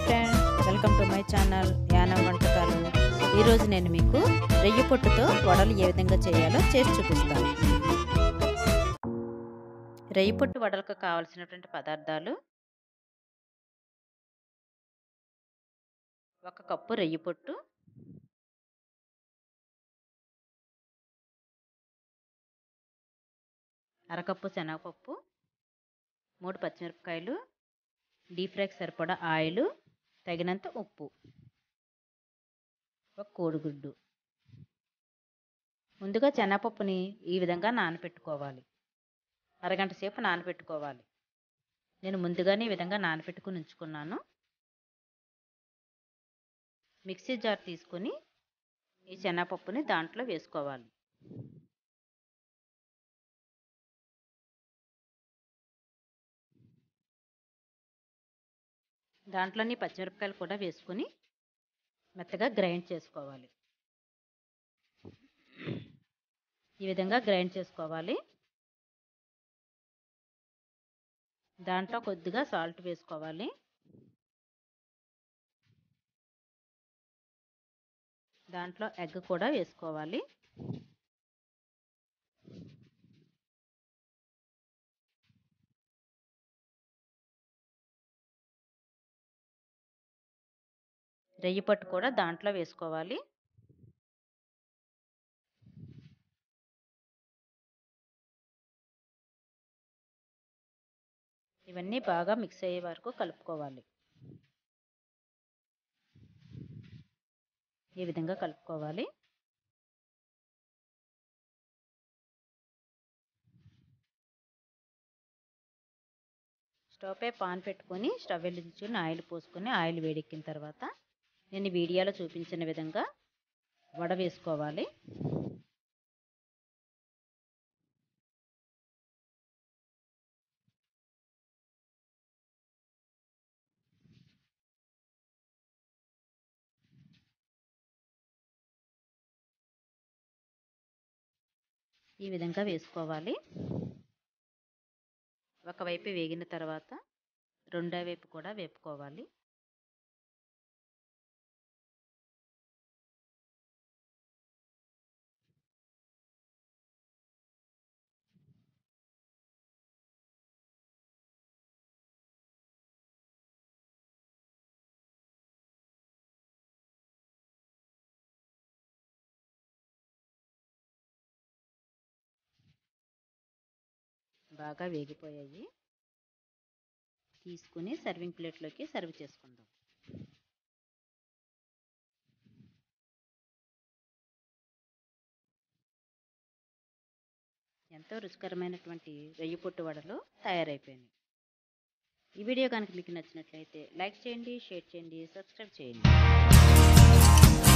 friends welcome to my channel Yanam వంటకాలు ఈరోజు నేను మీకు రెయ్యి పొట్టుతో వడలు ఏ విధంగా చేయాలో చేసి చూపిస్తాను రెయ్యి పొట్టు వడలకు కావలసినటువంటి పదార్థాలు ఒక కప్పు రెయ్యి పొట్టు అరకప్పు శనగపప్పు మూడు పచ్చిమిరపకాయలు డీప్ ఫ్రైకి సరిపడా ఆయిల్ తగినంత ఉప్పు ఒక కోడిగుడ్డు ముందుగా శనగపప్పుని ఈ విధంగా నానబెట్టుకోవాలి అరగంట సేపు నానబెట్టుకోవాలి నేను ముందుగానే ఈ విధంగా నానబెట్టుకుని ఉంచుకున్నాను మిక్సీ జార్ తీసుకొని ఈ శనగపప్పుని దాంట్లో వేసుకోవాలి దాంట్లోని పచ్చిమిరపకాయలు కూడా వేసుకొని మెత్తగా గ్రైండ్ చేసుకోవాలి ఈ విధంగా గ్రైండ్ చేసుకోవాలి దాంట్లో కొద్దిగా సాల్ట్ వేసుకోవాలి దాంట్లో ఎగ్ కూడా వేసుకోవాలి రెయ్యి పట్టు కూడా దాంట్లో వేసుకోవాలి ఇవన్నీ బాగా మిక్స్ అయ్యే వరకు కలుపుకోవాలి ఈ విధంగా కలుపుకోవాలి స్టవ్ పై పాన్ పెట్టుకొని స్టవ్ వెలిగించుకొని ఆయిల్ పోసుకొని ఆయిల్ వేడెక్కిన తర్వాత నేను వీడియోలో చూపించిన విధంగా వడ వేసుకోవాలి ఈ విధంగా వేసుకోవాలి ఒకవైపు వేగిన తర్వాత రెండో వైపు కూడా వేపుకోవాలి బాగా వేగిపోయాయి తీసుకుని సర్వింగ్ ప్లేట్లోకి సర్వ్ చేసుకుందాం ఎంతో రుచికరమైనటువంటి రొయ్యి పొట్టు వడలు తయారైపోయినాయి ఈ వీడియో కనుక మీకు నచ్చినట్లయితే లైక్ చేయండి షేర్ చేయండి సబ్స్క్రైబ్ చేయండి